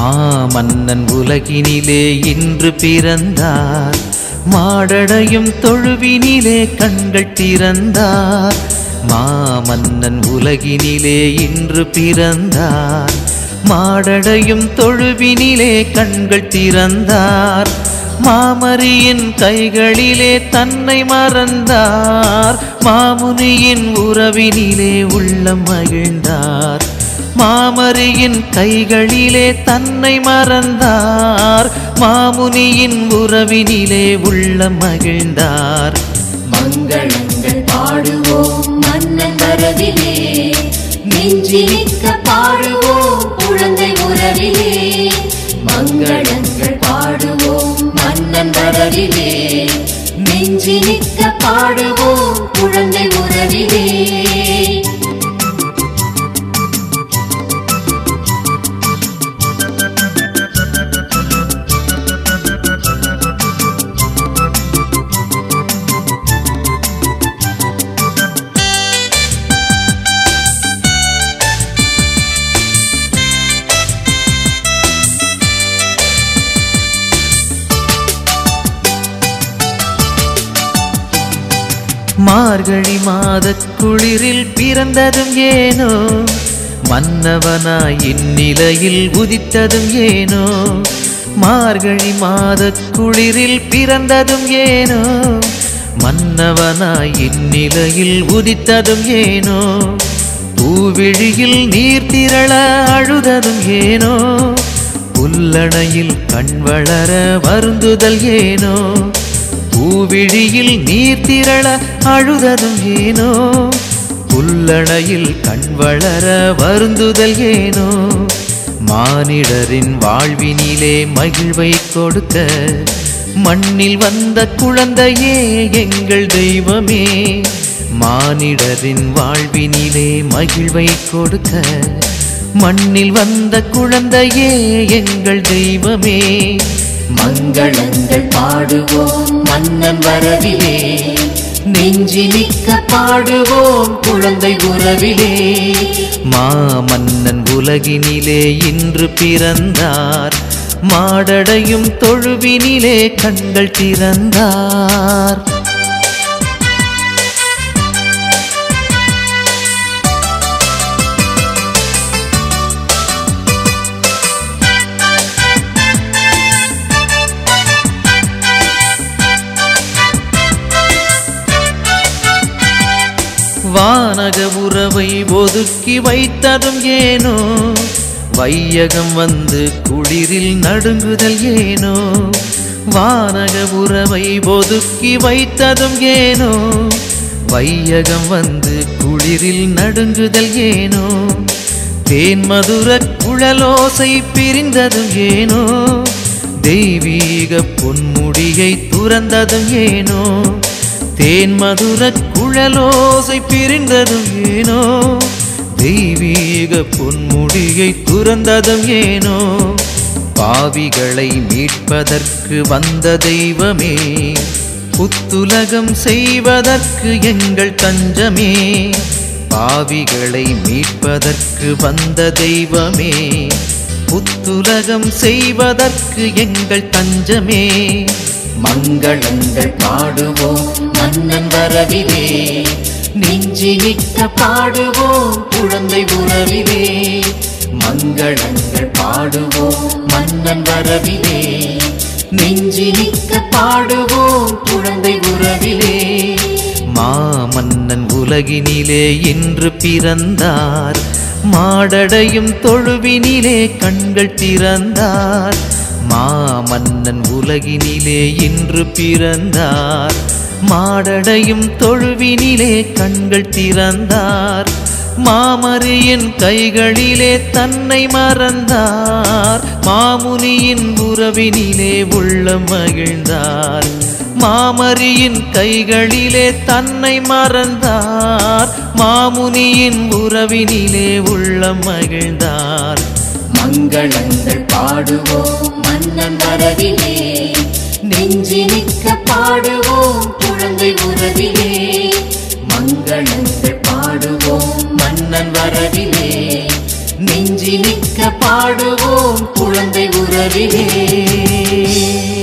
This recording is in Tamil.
மாமன்னன் உலகினிலே இன்று பிறந்தார் மாடடையும் தொழுவினிலே கண்கள் திறந்தார் மாமன்னன் உலகினிலே இன்று பிறந்தார் மாடடையும் தொழுவினிலே கண்கள் திறந்தார் மாமரியின் கைகளிலே தன்னை மறந்தார் மாமுனியின் உறவினிலே உள்ளம் மகிழ்ந்தார் மாமரியின் கைகளிலே தன்னை மறந்தார் மாமுனியின் உறவினிலே உள்ளம் மகிழ்ந்தார் மங்களங்கள் பாடுவோம் மன்னன் வரவிலே நெஞ்சிலிக்க பாடுவோம் குழந்தை உறவிலே மங்களங்கள் பாடுவோம் மன்னன் வரவிலே நெஞ்சிலிக்க பாடுவோம் குழந்தை உறவிலே மார்கழி மாதக் குளிரில் பிறந்ததும் ஏனோ மன்னவனாய் இந்நிலையில் உதித்ததும் ஏனோ மார்கழி மாதக் குளிரில் பிறந்ததும் ஏனோ மன்னவனாய் இந்நிலையில் உதித்ததும் ஏனோ பூவிழியில் நீர் திரள அழுததும் ஏனோ புல்லணையில் கண் வளர வருந்துதல் ஏனோ பூவிழியில் நீர் திரள அழுததும் ஏனோ புல்லணையில் கண் வளர வருந்துதல் ஏனோ மானிடரின் வாழ்வினிலே மகிழ்வை கொடுக்க மண்ணில் வந்த குழந்தையே எங்கள் தெய்வமே மானிடரின் வாழ்வினிலே மகிழ்வை கொடுக்க மண்ணில் வந்த குழந்தையே எங்கள் தெய்வமே மங்களங்கள் பாடுவோம் மன்னன் வரவிலே நெஞ்சிலிக்க பாடுவோம் குழந்தை உறவிலே மாமன்னன் உலகினிலே இன்று பிறந்தார் மாடடையும் தொழுவினிலே கண்கள் திறந்தார் வானக உறவை ஒதுக்கி வைத்ததும் ஏனோ வையகம் வந்து குளிரில் நடுங்குதல் ஏனோ வானக உறவை ஒதுக்கி வைத்ததும் ஏனோ வையகம் வந்து குளிரில் நடுங்குதல் ஏனோ தேன் மதுர குழலோசை பிரிந்ததும் ஏனோ தெய்வீக பொன்முடியை துறந்ததும் ஏனோ தேன் மதுர குழலோசை பிரிந்ததும் ஏனோ தெய்வீக பொன்முடியை துறந்ததும் ஏனோ பாவிகளை மீட்பதற்கு வந்த தெய்வமே புத்துலகம் செய்வதற்கு எங்கள் தஞ்சமே பாவிகளை மீட்பதற்கு வந்த தெய்வமே புத்துலகம் செய்வதற்கு எங்கள் தஞ்சமே மங்களங்கள் பாடுவோம் மன்னன் வரவிலே நெஞ்சிலிக்க பாடுவோம் குழந்தை உறவிலே மங்களங்கள் பாடுவோம் மன்னன் வரவிலே நெஞ்சிலிக்க பாடுவோம் குழந்தை உறவிலே மாமன்னன் உலகினிலே இன்று பிறந்தார் மாடடையும் தொழுவினிலே கண்கள் திறந்தார் மாமன்னன் உலகினிலே இன்று பிறந்தார் மாடடையும் தொழுவினிலே கண்கள் திறந்தார் மாமரியின் கைகளிலே தன்னை மறந்தார் மாமுனியின் உறவினிலே உள்ளம் மகிழ்ந்தார் மாமரியின் கைகளிலே தன்னை மறந்தார் மாமுனியின் உறவினிலே உள்ளம் மகிழ்ந்தார் மங்களங்கள் பாடுவோம் மன்னன் வரவிலே நெஞ்சினிக்க பாடுவோம் குழந்தை உறவிலே மங்களங்கள் பாடுவோம் மன்னன் வரவிலே நெஞ்சினிக்க பாடுவோம் குழந்தை உறவிலே